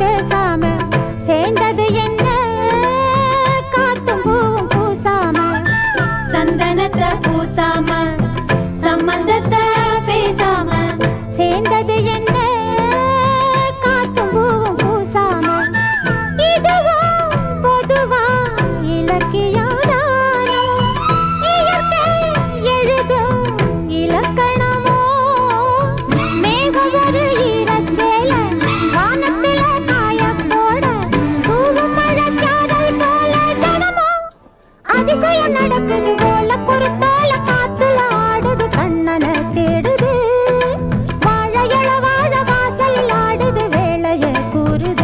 பேசாம சேர்ந்தது என்ன காத்தும் பூவும் பூசாம சந்தனத்தை பூசாம சம்பந்தத்தை பேசாம சேர்ந்தது என்ன காத்தும் பூவும் பூசாம இதுவும் பொதுவா இலக்கியாதானோ இயற்கை எழுதும் இலக்கணமோ மேகம் ஒரு ஈரச்சேல வானத்தில காயப் போட தூவும் மழைச்சாரல் போல தினமும் அதிசயம் நடக்குது போல குறுத்தால காத்துல ஆடுது கண்ணனை தேடுது வாழை இள வாழ வாசலில் ஆடுது வேளைய கூறுது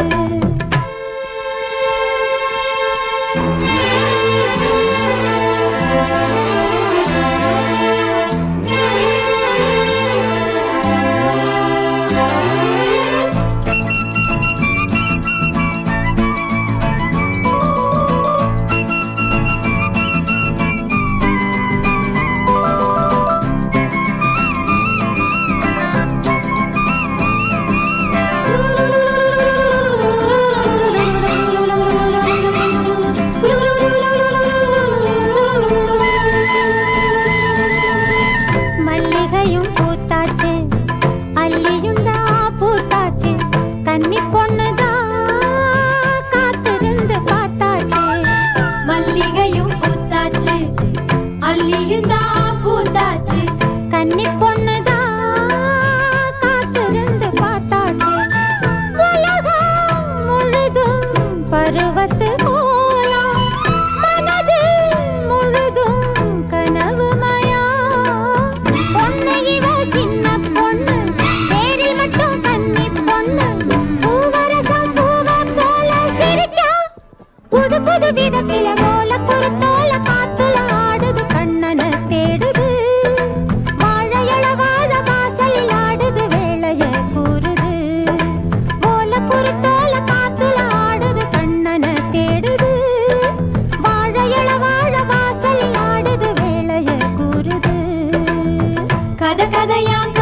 மல்லிகையும் பூத்தாச்சு அல்லியும் தான் பூத்தாச்சு கன்னி பொண்ணுதான் காத்திருந்து பார்த்தாச்சு மல்லிகையும் பூத்தாச்சு அல்லியும் தான் பூத்தாச்சு கன்னி பொண்ணுதான் காத்திருந்து பார்த்தாச்சு உலகம் முழுதும் பருவத்து கோலம் மனது முழுதும் கனவுமயா பொண்ணு இவ சின்ன பொண்ணு பேரில் மட்டும் கன்னி பொண்ணு பூவரசம் பூவ போல சிரிச்சா புது புது விதத்தில போல குறுத்தோல காத்துல ஆடுது கண்ணனை தேடுது வாழையள வாழ வாசலில் ஆடுது வேளைய கூறுது போல குறுத்தோல காத்துல ஆடுது கண்ணனை தேடுது வாழையள வாழ வாசலில் ஆடுது வேளைய கூறுது கதை கதையா